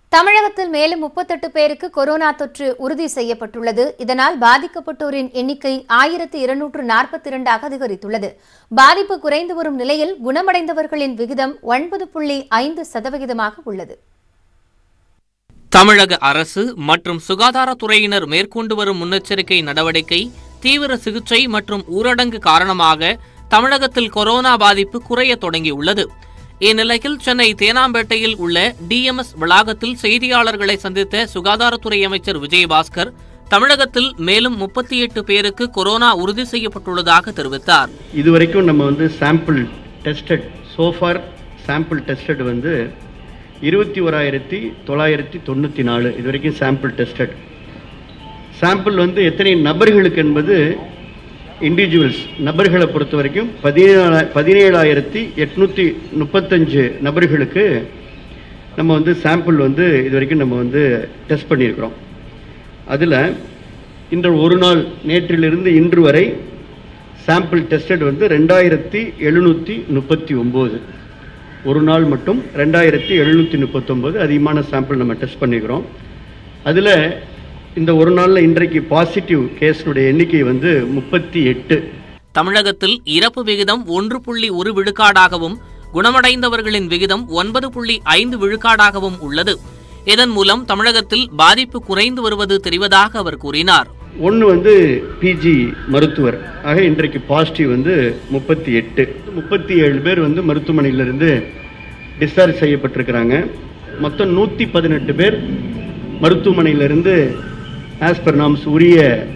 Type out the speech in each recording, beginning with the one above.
தமிழகத்தில் மேலும் முப்பத்தெட்டு பேருக்கு கொரோனா தொற்று உறுதி செய்யப்பட்டுள்ளது இதனால் பாதிக்கப்பட்டோரின் எண்ணிக்கை ஆயிரத்து இருநூற்று நாற்பத்தி இரண்டாக அதிகரித்துள்ளது பாதிப்பு குறைந்து வரும் நிலையில் குணமடைந்தவர்களின் விகிதம் ஒன்பது புள்ளி ஐந்து சதவிகிதமாக உள்ளது தமிழக அரசு மற்றும் சுகாதாரத்துறையினர் மேற்கொண்டு வரும் முன்னெச்சரிக்கை நடவடிக்கை தீவிர சிகிச்சை மற்றும் ஊரடங்கு காரணமாக தமிழகத்தில் கொரோனா பாதிப்பு குறையத் தொடங்கியுள்ளது இந்நிலையில் சென்னை தேனாம்பேட்டையில் உள்ள டிஎம்எஸ் வளாகத்தில் செய்தியாளர்களை சந்தித்த சுகாதாரத்துறை அமைச்சர் விஜயபாஸ்கர் தமிழகத்தில் மேலும் முப்பத்தி எட்டு பேருக்கு கொரோனா உறுதி செய்யப்பட்டுள்ளதாக தெரிவித்தார் இதுவரைக்கும் நம்ம வந்து sample tested so far sample tested வந்து இருபத்தி ஓராயிரத்தி தொள்ளாயிரத்தி தொண்ணூற்றி நாலு இது வரைக்கும் சாம்பிள் டெஸ்டட் சாம்பிள் வந்து எத்தனை நபர்களுக்கு என்பது இண்டிவிஜுவல்ஸ் நபர்களை பொறுத்த வரைக்கும் பதினேழா பதினேழாயிரத்தி எட்நூற்றி முப்பத்தஞ்சு நபர்களுக்கு நம்ம வந்து சாம்பிள் வந்து இது வரைக்கும் நம்ம வந்து டெஸ்ட் பண்ணியிருக்கிறோம் அதில் இந்த ஒரு நாள் நேற்றிலிருந்து இன்று வரை சாம்பிள் டெஸ்டட் வந்து ரெண்டாயிரத்தி எழுநூற்றி முப்பத்தி ஒம்பது ஒரு நாள் மட்டும் ரெண்டாயிரத்தி எழுநூற்றி முப்பத்தொம்போது அதிகமான சாம்பிள் நம்ம டெஸ்ட் பண்ணிக்கிறோம் அதில் இந்த ஒரு நாளில் இன்றைக்கு பாசிட்டிவ் கேஸினுடைய எண்ணிக்கை வந்து முப்பத்தி எட்டு தமிழகத்தில் இறப்பு விகிதம் ஒன்று புள்ளி ஒரு விழுக்காடாகவும் குணமடைந்தவர்களின் விகிதம் ஒன்பது புள்ளி ஐந்து விழுக்காடாகவும் உள்ளது இதன் மூலம் தமிழகத்தில் பாதிப்பு குறைந்து வருவது தெரிவதாக அவர் கூறினார் ஒன்று வந்து பிஜி மருத்துவர் ஆக இன்றைக்கு பாசிட்டிவ் வந்து முப்பத்தி எட்டு முப்பத்தி ஏழு பேர் வந்து மருத்துவமனையிலிருந்து டிஸ்சார்ஜ் செய்யப்பட்டிருக்கிறாங்க மொத்தம் நூற்றி பதினெட்டு பேர் மருத்துவமனையிலிருந்து ஆஸ் பர் நாம்ஸ் உரிய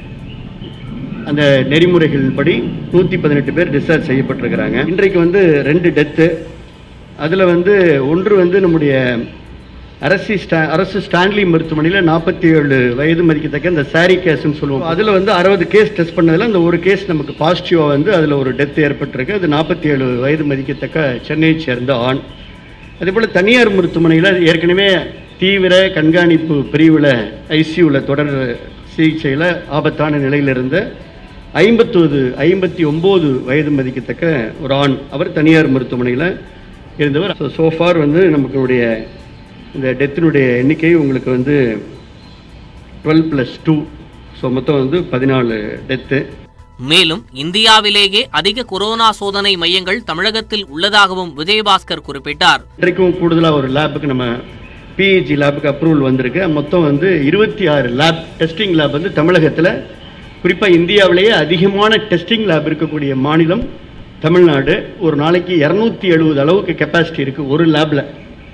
அந்த நெறிமுறைகளின்படி நூற்றி பதினெட்டு பேர் டிஸ்சார்ஜ் செய்யப்பட்டிருக்கிறாங்க இன்றைக்கு வந்து ரெண்டு டெத்து அதில் வந்து ஒன்று வந்து நம்முடைய அரசு ஸ்டா அரசு ஸ்டான்லி மருத்துவமனையில் நாற்பத்தி ஏழு வயது மதிக்கத்தக்க இந்த சாரி கேஸ்ன்னு சொல்லுவோம் அதில் வந்து அறுபது கேஸ் டெஸ்ட் பண்ணதில் அந்த ஒரு கேஸ் நமக்கு பாசிட்டிவாக வந்து அதில் ஒரு டெத் ஏற்பட்டிருக்கு அது நாற்பத்தி ஏழு வயது மதிக்கத்தக்க சென்னையை சேர்ந்த ஆண் அதேபோல் தனியார் மருத்துவமனையில் ஏற்கனவே தீவிர கண்காணிப்பு பிரிவில் ஐசியூவில் தொடர் சிகிச்சையில் ஆபத்தான நிலையில் இருந்த ஐம்பத்தொது ஐம்பத்தி ஒம்பது வயது மதிக்கத்தக்க ஒரு ஆண் அவர் தனியார் மருத்துவமனையில் இருந்தவர் ஸோ சோஃபார் வந்து நமக்குடைய இந்த டெத்தினுடைய எண்ணிக்கை உங்களுக்கு வந்து டுவெல் ப்ளஸ் டூ ஸோ மொத்தம் வந்து பதினாலு டெத்து மேலும் இந்தியாவிலேயே அதிக கொரோனா சோதனை மையங்கள் தமிழகத்தில் உள்ளதாகவும் விஜயபாஸ்கர் குறிப்பிட்டார் இன்றைக்கும் கூடுதலாக ஒரு லேபுக்கு நம்ம பிஹெச்சி லேபுக்கு அப்ரூவல் வந்திருக்கு மொத்தம் வந்து இருபத்தி ஆறு லேப் டெஸ்டிங் லேப் வந்து தமிழகத்தில் குறிப்பாக இந்தியாவிலேயே அதிகமான டெஸ்டிங் லேப் இருக்கக்கூடிய மாநிலம் தமிழ்நாடு ஒரு நாளைக்கு இரநூத்தி எழுபது அளவுக்கு கெப்பாசிட்டி இருக்குது ஒரு லேபில்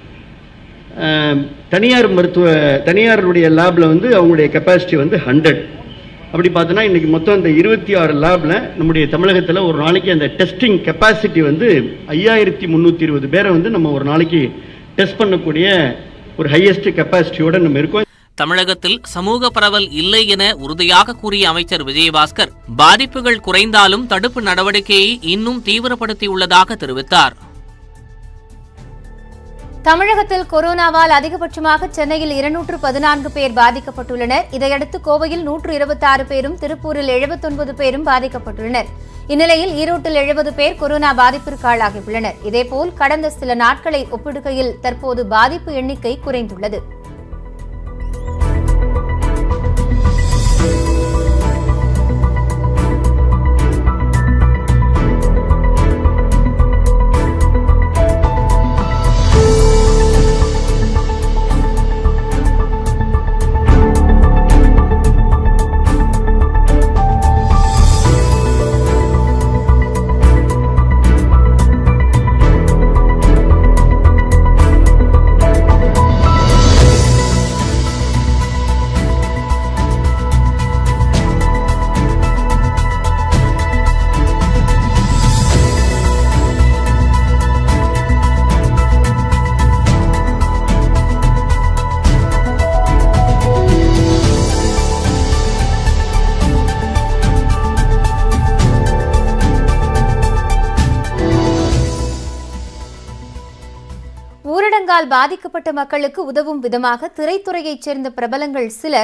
தனியார் மருத்துவ தனியாருடைய லேபில் வந்து அவங்களுடைய கெப்பாசிட்டி வந்து ஹண்ட்ரட் அப்படி பார்த்தோன்னா இன்றைக்கி மொத்தம் இந்த இருபத்தி ஆறு லேபில் நம்முடைய தமிழகத்தில் ஒரு நாளைக்கு அந்த டெஸ்டிங் கெப்பாசிட்டி வந்து ஐயாயிரத்தி முந்நூற்றி இருபது பேரை வந்து நம்ம ஒரு நாளைக்கு டெஸ்ட் பண்ணக்கூடிய ஒரு ஹையஸ்ட் கெப்பாசிட்டியோட நம்ம இருக்கோம் தமிழகத்தில் சமூக பரவல் இல்லை என உறுதியாக கூறிய அமைச்சர் விஜயபாஸ்கர் பாதிப்புகள் குறைந்தாலும் தடுப்பு நடவடிக்கையை இன்னும் தீவிரப்படுத்தியுள்ளதாக தெரிவித்தார் தமிழகத்தில் கொரோனாவால் அதிகபட்சமாக சென்னையில் இருநூற்று பதினான்கு பேர் பாதிக்கப்பட்டுள்ளனர் இதையடுத்து கோவையில் நூற்று இருபத்தாறு பேரும் திருப்பூரில் எழுபத்தொன்பது பேரும் பாதிக்கப்பட்டுள்ளனர் இந்நிலையில் ஈரோட்டில் எழுபது பேர் கொரோனா பாதிப்பிற்கு ஆளாகியுள்ளனர் இதேபோல் கடந்த சில நாட்களை ஒப்பிடுகையில் தற்போது பாதிப்பு எண்ணிக்கை குறைந்துள்ளது ஊரடங்கால் பாதிக்கப்பட்ட மக்களுக்கு உதவும் விதமாக திரைத்துறையைச் சேர்ந்த பிரபலங்கள் சிலர்